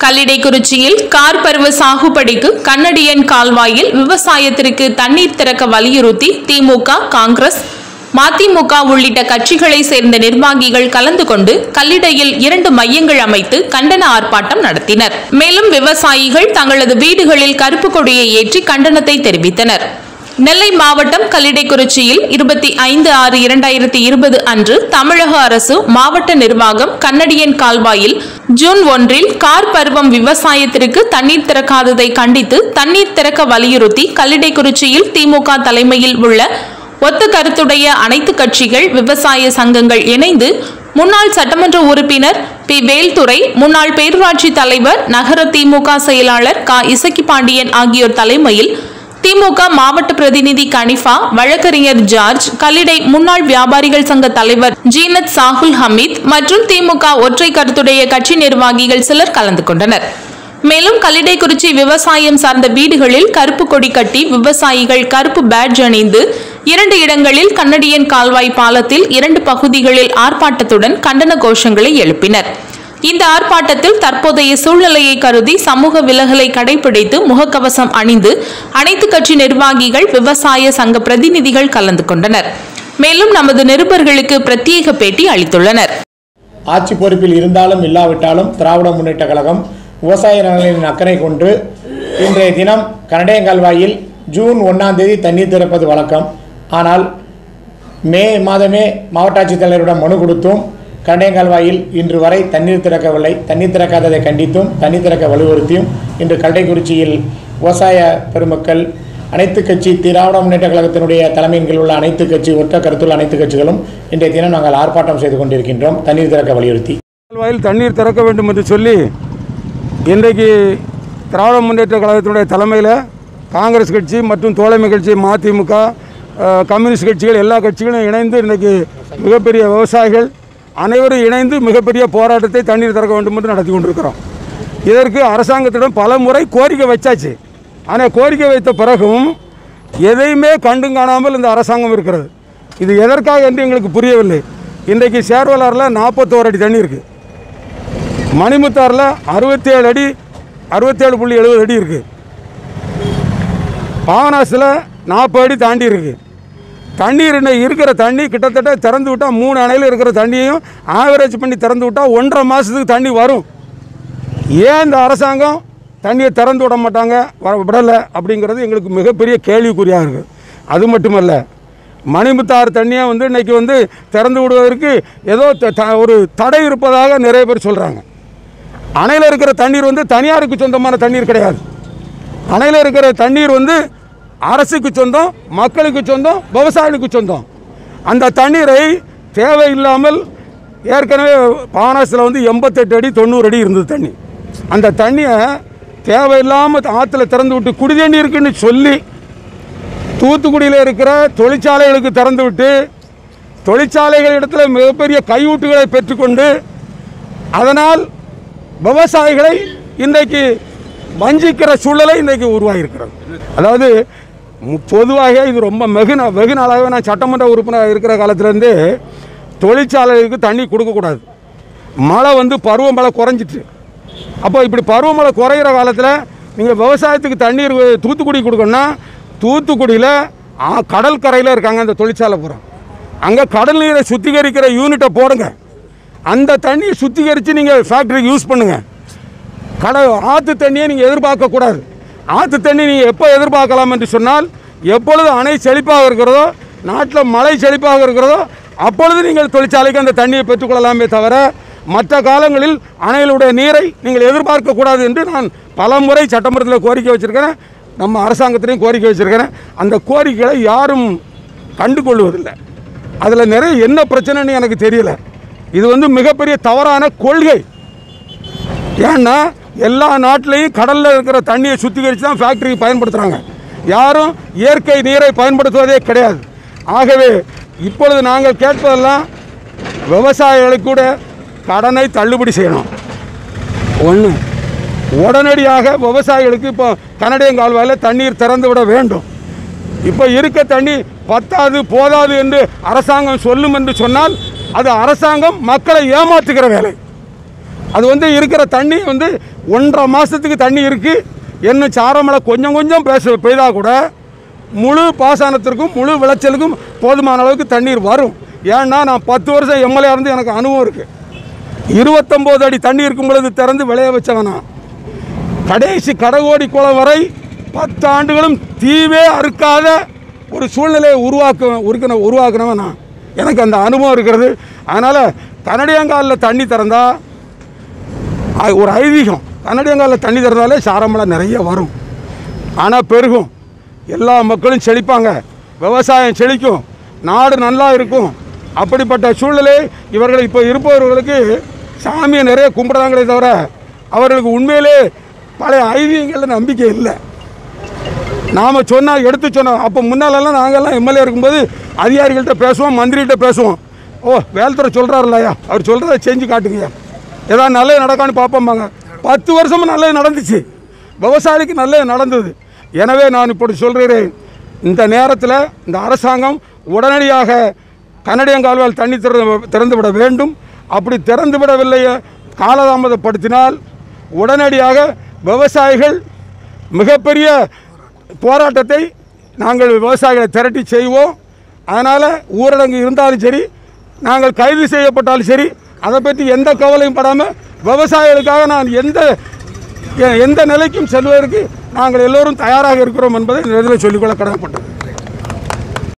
கல்லிடைக்குறிச்சியில் car பருவ சாகுபடிக்கு கண்ணடியன் கால்வாயில் விவசாயத்திற்கு தண்ணீர் திறக்க வலியுறுத்தி திமுக காங்கிரஸ் மதிமுக உள்ளிட்ட கட்சிகளை சேர்ந்த நிர்வாகிகள் கலந்து கொண்டு கல்லிடையில் இரண்டு மையங்கள் அமைத்து கண்டன ஆர்ப்பாட்டம் நடத்தினர் மேலும் விவசாயிகள் தங்களது வீடுகளில் கருப்பு கொடியை ஏற்றி கண்டனத்தை தெரிவித்தனர் நெல்லை மாவட்டம் கல்லிடைக்குறிச்சியில் இருபத்தி ஐந்து ஆறு இரண்டாயிரத்தி இருபது அன்று தமிழக அரசு மாவட்ட நிர்வாகம் கண்ணடியன் கால்வாயில் ஜூன் ஒன்றில் கார் பருவம் விவசாயத்திற்கு தண்ணீர் திறக்காததை கண்டித்து தண்ணீர் திறக்க வலியுறுத்தி கல்லிடைக்குறிச்சியில் திமுக தலைமையில் உள்ள ஒத்த கருத்துடைய அனைத்து கட்சிகள் விவசாய சங்கங்கள் இணைந்து முன்னாள் சட்டமன்ற உறுப்பினர் பி வேல்துரை முன்னாள் பேரூராட்சி தலைவர் நகர திமுக செயலாளர் க இசக்கி பாண்டியன் ஆகியோர் தலைமையில் திமுக மாவட்ட பிரதிநிதி கனிஃபா வழக்கறிஞர் ஜார்ஜ் கல்லிடை முன்னாள் வியாபாரிகள் சங்க தலைவர் ஜீனத் சாகுல் ஹமீத் மற்றும் திமுக ஒற்றை கருத்துடைய கட்சி நிர்வாகிகள் சிலர் கலந்து கொண்டனர் மேலும் கல்லிடைக்குறிச்சி விவசாயம் சார்ந்த வீடுகளில் கருப்பு கொடி கட்டி விவசாயிகள் கருப்பு பேட்ஜ் அணிந்து இரண்டு இடங்களில் கண்ணடியன் கால்வாய் பாலத்தில் இரண்டு பகுதிகளில் ஆர்ப்பாட்டத்துடன் கண்டன கோஷங்களை எழுப்பினர் இந்த ஆர்ப்பாட்டத்தில் தற்போதைய சூழ்நிலையை கருதி சமூக விலகலை கடைபிடித்து முகக்கவசம் அணிந்து அனைத்து கட்சி நிர்வாகிகள் விவசாய சங்க பிரதிநிதிகள் கலந்து கொண்டனர் மேலும் நமது நிருபர்களுக்கு பிரத்யேக பேட்டி அளித்துள்ளனர் ஆட்சி பொறுப்பில் இருந்தாலும் இல்லாவிட்டாலும் திராவிட முன்னேற்ற கழகம் விவசாய நலனின் அக்கறை கொண்டு இன்றைய தினம் கனடையங்கால்வாயில் ஜூன் ஒன்றாம் தேதி தண்ணீர் திறப்பது வழக்கம் ஆனால் மே மாதமே மாவட்ட ஆட்சித்தலைவரிடம் மனு கொடுத்தும் கண்டையங்கால்வாயில் இன்று வரை தண்ணீர் திறக்கவில்லை தண்ணீர் திறக்காததை கண்டித்தும் தண்ணீர் திறக்க வலியுறுத்தியும் இன்று கல்டைக்குறிச்சியில் விவசாய பெருமக்கள் அனைத்து கட்சி திராவிட முன்னேற்ற கழகத்தினுடைய தலைமையின் கீழ் உள்ள அனைத்து கட்சி ஒற்ற கருத்துள்ள அனைத்து கட்சிகளும் இன்றைய தினம் நாங்கள் ஆர்ப்பாட்டம் செய்து கொண்டிருக்கின்றோம் தண்ணீர் திறக்க வலியுறுத்தி கால்வாயில் தண்ணீர் திறக்க வேண்டும் என்று சொல்லி இன்றைக்கு திராவிட முன்னேற்ற கழகத்தினுடைய தலைமையில் காங்கிரஸ் கட்சி மற்றும் தோழமை கட்சி மதிமுக அஹ், கம்யூனிஸ்ட் கட்சிகள் எல்லா கட்சிகளும் இணைந்து இன்றைக்கு மிகப்பெரிய விவசாயிகள் அனைவரும் இணைந்து மிகப்பெரிய போராட்டத்தை தண்ணீர் திறக்க வேண்டும் என்று நடத்தி கொண்டிருக்கிறோம் இதற்கு அரசாங்கத்திடம் பல முறை கோரிக்கை வச்சாச்சு ஆனால் கோரிக்கை வைத்த பிறகும் எதையுமே கண்டும் காணாமல் இந்த அரசாங்கம் இருக்கிறது இது எதற்காக என்று எங்களுக்கு புரியவில்லை இன்றைக்கு சேர்வலாரில் நாற்பத்தோரு அடி தண்ணி இருக்குது மணிமுத்தாரில் அறுபத்தேழு அடி அறுபத்தேழு புள்ளி எழுபது அடி இருக்குது பாவனாசில் நாற்பது அடி தாண்டி இருக்குது தண்ணீர் இன்னைக்கு இருக்கிற தண்ணி கிட்டத்தட்ட திறந்து விட்டால் மூணு அணையில் இருக்கிற தண்ணியையும் ஆவரேஜ் பண்ணி திறந்து விட்டால் ஒன்றரை மாதத்துக்கு தண்ணி வரும் ஏன் இந்த அரசாங்கம் தண்ணியை திறந்து விட மாட்டாங்க வர விடலை அப்படிங்கிறது எங்களுக்கு மிகப்பெரிய கேள்விக்குறியாக இருக்குது அது மட்டுமல்ல மணிமுத்தாறு தண்ணியை வந்து இன்னைக்கு வந்து திறந்து விடுவதற்கு ஏதோ த- த- ஒரு தடை இருப்பதாக நிறைய பேர் சொல்கிறாங்க அணையில் இருக்கிற தண்ணீர் வந்து தனியாருக்கு சொந்தமான தண்ணீர் கிடையாது அணையில் இருக்கிற தண்ணீர் வந்து அரசுக்கு சொந்தம் மக்களுக்கு சொந்தம் விவசாயிகளுக்கு சொந்தம் அந்த தண்ணீரை தேவையில்லாமல் ஏற்கனவே பாவனாசில் வந்து எண்பத்தெட்டு அடி தொண்ணூறு அடி இருந்தது தண்ணி அந்த தண்ணியை தேவையில்லாமல் ஆற்றுல திறந்து விட்டு குடி தண்ணி இருக்குன்னு சொல்லி தூத்துக்குடியில் இருக்கிற தொழிற்சாலைகளுக்கு திறந்து விட்டு தொழிற்சாலைகள் இடத்துல மிகப்பெரிய கையூட்டுகளை பெற்றுக்கொண்டு அதனால் விவசாயிகளை இன்றைக்கு வஞ்சிக்கிற சூழலை இன்றைக்கு உருவாகியிருக்கிறது அதாவது மு- பொதுவாக இது ரொம்ப வெகு நா- வெகு நாளாகவே நான் சட்டமன்ற உறுப்பினர் இருக்கிற காலத்துலேருந்து தொழிற்சாலைகளுக்கு தண்ணி கொடுக்கக்கூடாது மழை வந்து பருவமழை குறைஞ்சிட்டு அப்போ இப்படி பருவமழை குறையிற காலத்தில் நீங்கள் விவசாயத்துக்கு தண்ணீர் தூத்துக்குடி கொடுக்கணும்னா தூத்துக்குடியில் கடல் கரையில் இருக்காங்க அந்த தொழிற்சாலை பூரா அங்கே கடல் நீரை சுத்திகரிக்கிற யூனிட்டை போடுங்க அந்த தண்ணியை சுத்திகரித்து நீங்கள் ஃபேக்ட்ரிக்கு யூஸ் பண்ணுங்கள் கடை ஆற்று தண்ணியை நீங்கள் எதிர்பார்க்கக்கூடாது ஆற்று தண்ணி நீங்கள் எப்போ எதிர்பார்க்கலாம் என்று சொன்னால் எப்பொழுது அணை செழிப்பாக இருக்கிறதோ நாட்டில் மழை செழிப்பாக இருக்கிறதோ அப்பொழுது நீங்கள் தொழிற்சாலைக்கு அந்த தண்ணியை பெற்றுக்கொள்ளலாமே தவிர மற்ற காலங்களில் அணைகளுடைய நீரை நீங்கள் எதிர்பார்க்கக்கூடாது என்று நான் பல முறை சட்டமன்றத்தில் கோரிக்கை வச்சிருக்கிறேன் நம்ம அரசாங்கத்திலையும் கோரிக்கை வச்சிருக்கிறேன் அந்த கோரிக்கைகளை யாரும் கண்டுகொள்வதில்லை அதில் நிறைய என்ன பிரச்சனைன்னு எனக்கு தெரியல இது வந்து மிகப்பெரிய தவறான கொள்கை ஏன்னா எல்லா நாட்டிலையும் கடலில் இருக்கிற தண்ணியை சுத்திகரித்து தான் ஃபேக்டரிக்கு பயன்படுத்துகிறாங்க யாரும் இயற்கை நீரை பயன்படுத்துவதே கிடையாது ஆகவே இப்பொழுது நாங்கள் கேட்பதெல்லாம் விவசாயிகளுக்கு கூட கடனை தள்ளுபடி செய்யணும் ஒன்று உடனடியாக விவசாயிகளுக்கு இப்போ கனடியன் கால்வாயில் தண்ணீர் திறந்து விட வேண்டும் இப்போ இருக்க தண்ணி பத்தாது போதாது என்று அரசாங்கம் சொல்லும் என்று சொன்னால் அது அரசாங்கம் மக்களை ஏமாற்றுகிற வேலை அது வந்து இருக்கிற தண்ணி வந்து ஒன்றரை மாதத்துக்கு தண்ணி இருக்குது இன்னும் சாரமழை கொஞ்சம் கொஞ்சம் பேச பெய்தால் கூட முழு பாசனத்திற்கும் முழு விளைச்சலுக்கும் போதுமான அளவுக்கு தண்ணீர் வரும் ஏன்னா நான் பத்து வருஷம் எம்எல்ஏ இருந்து எனக்கு அனுபவம் இருக்குது இருபத்தொம்போது அடி தண்ணி இருக்கும் பொழுது திறந்து விளைய வச்சவன் நான் கடைசி கடகோடி குளம் வரை பத்து ஆண்டுகளும் தீவே அறுக்காத ஒரு சூழ்நிலையை உருவாக்க உருக்கின உருவாக்குனவன் நான் எனக்கு அந்த அனுபவம் இருக்கிறது அதனால் கனடியங்காலில் தண்ணி திறந்தா அது ஒரு ஐதீகம் கன்னடியங்காலில் தண்ணி திறந்தாலே சாரமழை நிறைய வரும் ஆனால் பெருகும் எல்லா மக்களும் செழிப்பாங்க விவசாயம் செழிக்கும் நாடு நல்லா இருக்கும் அப்படிப்பட்ட சூழ்நிலை இவர்கள் இப்போ இருப்பவர்களுக்கு சாமியை நிறைய கும்பிடுறாங்களே தவிர அவர்களுக்கு உண்மையிலே பழைய ஐதீகங்களில் நம்பிக்கை இல்லை நாம் சொன்னால் எடுத்து சொன்னோம் அப்போ முன்னாலெல்லாம் நாங்கள்லாம் எம்எல்ஏ இருக்கும்போது அதிகாரிகள்கிட்ட பேசுவோம் மந்திரிகிட்ட பேசுவோம் ஓ வேல்துறை சொல்கிறாருல்லையா அவர் சொல்கிறத செஞ்சு காட்டுங்கய்யா ஏதாவது நல்லது நடக்கான்னு பார்ப்போம்பாங்க பத்து வருஷமும் நல்லது நடந்துச்சு விவசாயிக்கு நல்லது நடந்தது எனவே நான் இப்படி சொல்கிறேன் இந்த நேரத்தில் இந்த அரசாங்கம் உடனடியாக கன்னடியங்கால்வால் தண்ணி திறந்து திறந்து விட வேண்டும் அப்படி திறந்து விடவில்லை காலதாமதப்படுத்தினால் உடனடியாக விவசாயிகள் மிகப்பெரிய போராட்டத்தை நாங்கள் விவசாயிகளை திரட்டி செய்வோம் அதனால் ஊரடங்கு இருந்தாலும் சரி நாங்கள் கைது செய்யப்பட்டாலும் சரி அதை பற்றி எந்த கவலையும் படாமல் விவசாயிகளுக்காக நான் எந்த எ- எந்த நிலைக்கும் செல்வதற்கு நாங்கள் எல்லோரும் தயாராக இருக்கிறோம் என்பதை இந்த நேரத்தில் சொல்லிக்கொள்ள கடமைப்பட்டது